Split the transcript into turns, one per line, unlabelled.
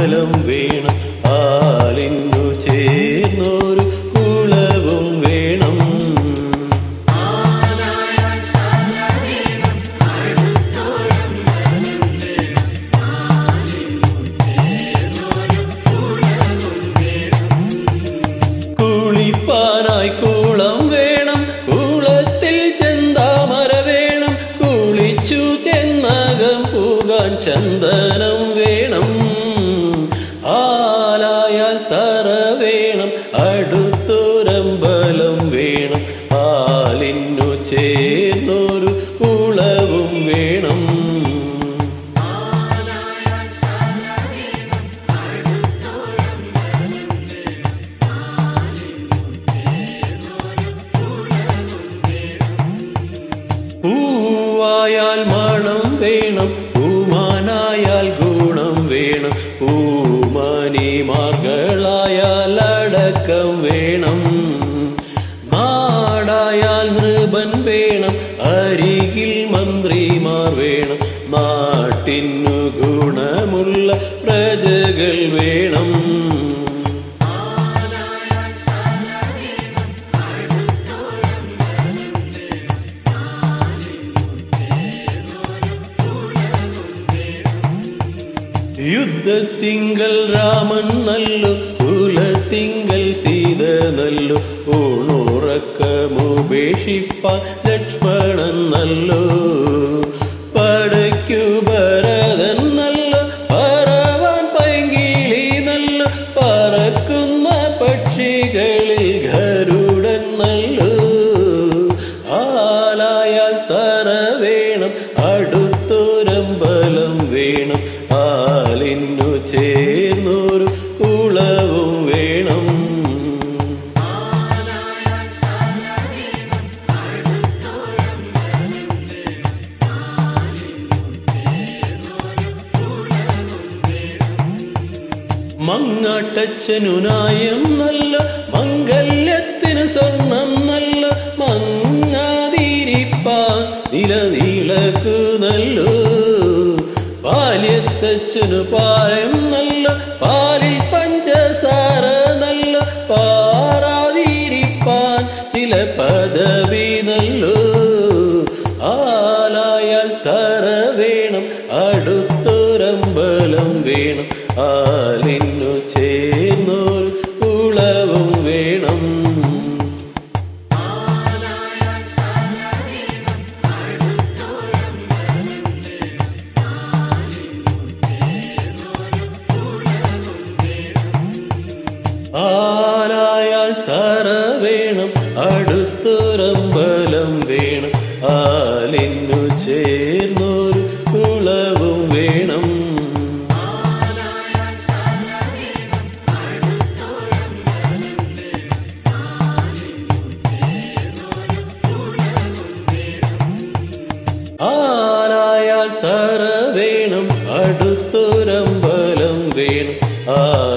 അമ്പലം വേണം ആലിന്നു ചേർന്നൊരു കുളവും വേണം കുളിപ്പാനായി കുളം വേണം കുളത്തിൽ ചെന്താമര വേണം കുളിച്ചു ചെന്നകം പോകാൻ ചന്ദനം വേണം ആലായാൽ തറ വേണം അടുത്തൊരമ്പലം വേണം ആലിന്നു ചേർന്നൊരു കുളവും വേണം പൂവായാൽ മണം വേണം പൂമാനായാൽ ഗുണം വേണം പൂമാനിമാർകളായാൽ അടക്കം വേണം നാടായാൽ നൃപൻ വേണം അരികിൽ മന്ത്രിമാർ വേണം നാട്ടിനു ഗുണമുള്ള പ്രജകൾ വേണം യുദ്ധത്തിങ്കൽ രാമൻ നല്ലു കുലത്തിങ്കൽ സീത നല്ലു ഊണുറക്കമുപേക്ഷിപ്പാൻ ലക്ഷ്മണൻ നല്ലു പടയ്ക്കു ഭരതൻ നല്ല പറവാൻ പൈങ്കിളി നല്ല പറക്കുന്ന പക്ഷികളിൽ ഗരുഡൻ നല്ലു ആലായാൽ തറ വേണം അടുത്തൊരമ്പലം വേണം ആലിന്നു ചേർന്നൊരു കുളവും വേണം മങ്ങാട്ടച്ഛനുനായം നല്ല മംഗല്യത്തിന് സ്വർണം നല്ല മങ്ങാതിരിപ്പാൻ നിലനീളക്കു നല്ലു പാല്യത്തച്ഛനു പായം നല്ല പാലിൽ പഞ്ചസാര നല്ല പാറാതിരിപ്പാൻ ചില പദവി നല്ലു ആലായാൽ തറ വേണം അടുത്തൊരമ്പലം വേണം ആലിന്നു ചേർന്നൊരു കുളവും വേണം ആലായാൽ തറ വേണം അടുത്തൊരമ്പലം വേണം ആലിന്നു ചേർന്നൊരു കുളവും വേണം ആലായാൽ തറ വേണം അടുത്തൊരമ്പലം വേണം ആ